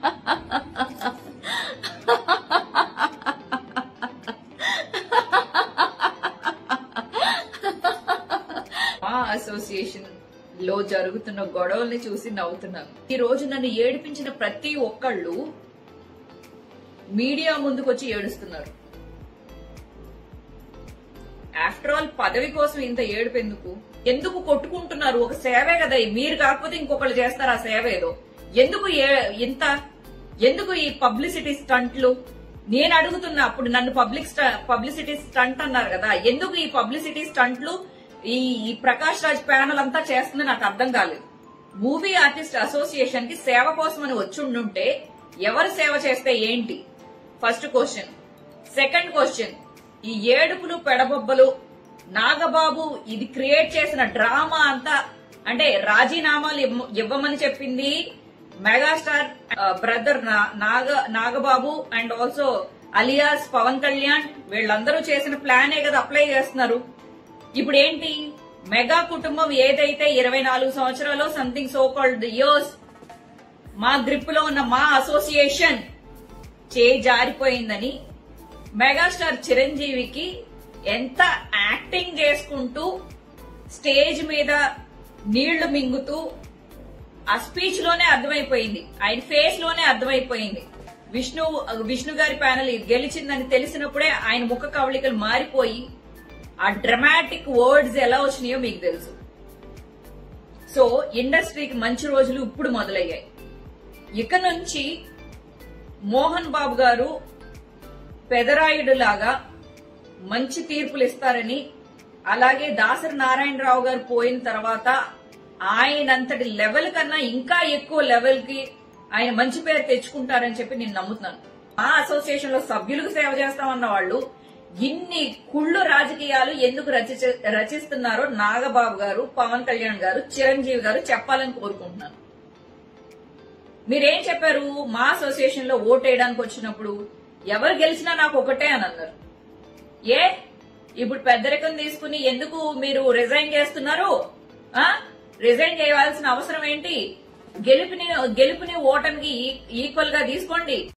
మా అసోసియేషన్ లో జరుగుతున్న గొడవల్ని చూసి నవ్వుతున్నాను ఈ రోజు నన్ను ఏడిపించిన ప్రతి ఒక్కళ్ళు మీడియా ముందుకు వచ్చి ఏడుస్తున్నారు ఆఫ్టర్ ఆల్ పదవి కోసం ఇంత ఏడుపు ఎందుకు ఎందుకు కొట్టుకుంటున్నారు ఒక సేవే కదా మీరు కాకపోతే ఇంకొకళ్ళు చేస్తారు ఆ సేవ ఏదో ఎందుకు ఏ- ఇంత ఎందుకు ఈ పబ్లిసిటీ స్టంట్లు నేను అడుగుతున్నా అప్పుడు నన్ను పబ్లిక్ పబ్లిసిటీ స్టంట్ అన్నారు కదా ఎందుకు ఈ పబ్లిసిటీ స్టంట్లు ఈ ఈ ప్రకాష్ రాజ్ ప్యానల్ అంతా చేస్తుంది నాకు అర్థం కాలేదు మూవీ ఆర్టిస్ట్ అసోసియేషన్ కి సేవ కోసం అని వచ్చి ఉండుంటే ఎవరు సేవ చేస్తే ఏంటి ఫస్ట్ క్వశ్చన్ సెకండ్ క్వశ్చన్ ఈ ఏడుపులు పెడబొబ్బలు నాగబాబు ఇది క్రియేట్ చేసిన డ్రామా అంతా అంటే రాజీనామాలు ఇవ్వ- ఇవ్వమని చెప్పింది megastar brother Naga Nagababu and also alias Pawan Kalyan వీళ్ళందరూ చేసిన ప్లానే కదా అప్లై చేస్తున్నారు ఇప్పుడు ఏంటి మెగా కుటుంబం ఏదైతే ఇరవై నాలుగు సంవత్సరాలు సంథింగ్ సో కాల్డ్ ఇయర్స్ మా గ్రిప్ లో ఉన్న మా అసోసియేషన్ చే జారిపోయిందని మెగాస్టార్ చిరంజీవికి ఎంత యాక్టింగ్ చేసుకుంటూ స్టేజ్ మీద నీళ్లు మింగుతూ ఆ స్పీచ్ లోనే అర్థమైపోయింది ఆయన ఫేస్ లోనే అర్థమైపోయింది విష్ణు విష్ణు గారి ప్యానల్ గెలిచిందని తెలిసినప్పుడే ఆయన ముఖ కవళికలు మారిపోయి ఆ డ్రమాటిక్ వర్డ్స్ ఎలా వచ్చినాయో మీకు తెలుసు సో ఇండస్ట్రీకి మంచి రోజులు ఇప్పుడు మొదలయ్యాయి ఇక నుంచి మోహన్ బాబు గారు పెదరాయుడు లాగా మంచి తీర్పులు ఇస్తారని అలాగే దాసరి నారాయణరావు గారు పోయిన తర్వాత ఆయనంతటి లెవెల్ కన్నా ఇంకా ఎక్కువ లెవెల్ కి ఆయన మంచి పేరు తెచ్చుకుంటారని చెప్పి నేను నమ్ముతున్నాను మా అసోసియేషన్ లో సభ్యులకు సేవ చేస్తామన్న వాళ్ళు ఇన్ని కుళ్ళు రాజకీయాలు ఎందుకు రచించ రచిస్తున్నారో నాగబాబు గారు పవన్ కళ్యాణ్ గారు చిరంజీవి గారు చెప్పాలని కోరుకుంటున్నాను మీరేం చెప్పారు మా అసోసియేషన్ లో ఓట్ వేయడానికి వచ్చినప్పుడు ఎవరు గెలిచినా నాకు ఒకటే అని అన్నారు ఏ ఇప్పుడు పెద్దరికం తీసుకుని ఎందుకు మీరు రిజైన్ చేస్తున్నారు ఆ రిజైన్ చేయాల్సిన అవసరం ఏంటి గెలుపుని గెలుపుని ఓటమికి ఈక్వల్ గా తీసుకోండి